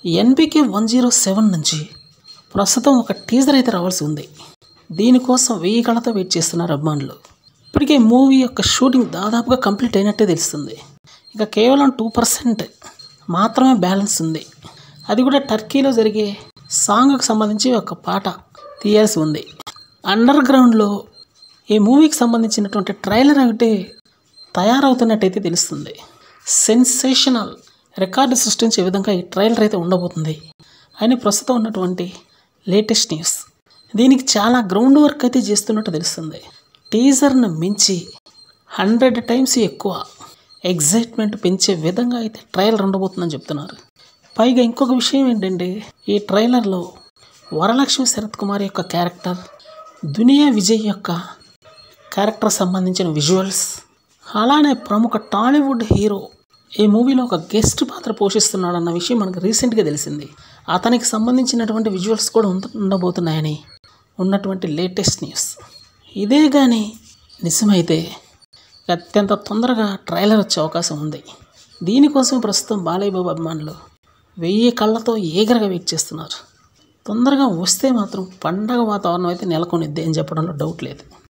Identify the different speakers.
Speaker 1: NBK one zero seven నుంచి ప్రస్తుతం ఒక టీజర్ అయితే రావాల్సి ఉంది దీనికోసం వెయ్యి కళ్ళతో వెయిట్ చేస్తున్నారు అభిమానులు ఇప్పటికే మూవీ యొక్క షూటింగ్ దాదాపుగా కంప్లీట్ అయినట్టే తెలుస్తుంది ఇక కేవలం టూ పర్సెంట్ మాత్రమే బ్యాలెన్స్ ఉంది అది కూడా టర్కీలో జరిగే సాంగ్కి సంబంధించి ఒక పాట తీయాల్సి ఉంది అండర్ గ్రౌండ్లో ఈ మూవీకి సంబంధించినటువంటి ట్రైలర్ ఒకటి తయారవుతున్నట్టయితే తెలుస్తుంది సెన్సేషనల్ రికార్డు సృష్టించే విధంగా ఈ ట్రైలర్ అయితే ఉండబోతుంది అని ప్రస్తుతం ఉన్నటువంటి లేటెస్ట్ న్యూస్ దీనికి చాలా గ్రౌండ్ వర్క్ అయితే చేస్తున్నట్టు తెలుస్తుంది టీజర్ను మించి హండ్రెడ్ టైమ్స్ ఎక్కువ ఎగ్జైట్మెంట్ పెంచే విధంగా అయితే ట్రైలర్ ఉండబోతుందని చెప్తున్నారు పైగా ఇంకొక విషయం ఏంటంటే ఈ ట్రైలర్లో వరలక్ష్మి శరత్ కుమార్ యొక్క క్యారెక్టర్ దునియా విజయ్ యొక్క క్యారెక్టర్ సంబంధించిన విజువల్స్ అలానే ప్రముఖ టాలీవుడ్ హీరో ఈ మూవీలో ఒక గెస్ట్ పాత్ర పోషిస్తున్నాడన్న విషయం మనకు రీసెంట్గా తెలిసింది అతనికి సంబంధించినటువంటి విజువల్స్ కూడా ఉండ- ఉండబోతున్నాయని ఉన్నటువంటి లేటెస్ట్ న్యూస్ ఇదే కానీ నిజమైతే అత్యంత తొందరగా ట్రైలర్ వచ్చే అవకాశం ఉంది దీనికోసం ప్రస్తుతం బాలయ్య బాబు అభిమానులు వెయ్యి కళ్ళతో ఏగరగా వెయిట్ చేస్తున్నారు తొందరగా వస్తే మాత్రం పండగ వాతావరణం అయితే నెలకొనిద్ది అని చెప్పడంలో డౌట్ లేదు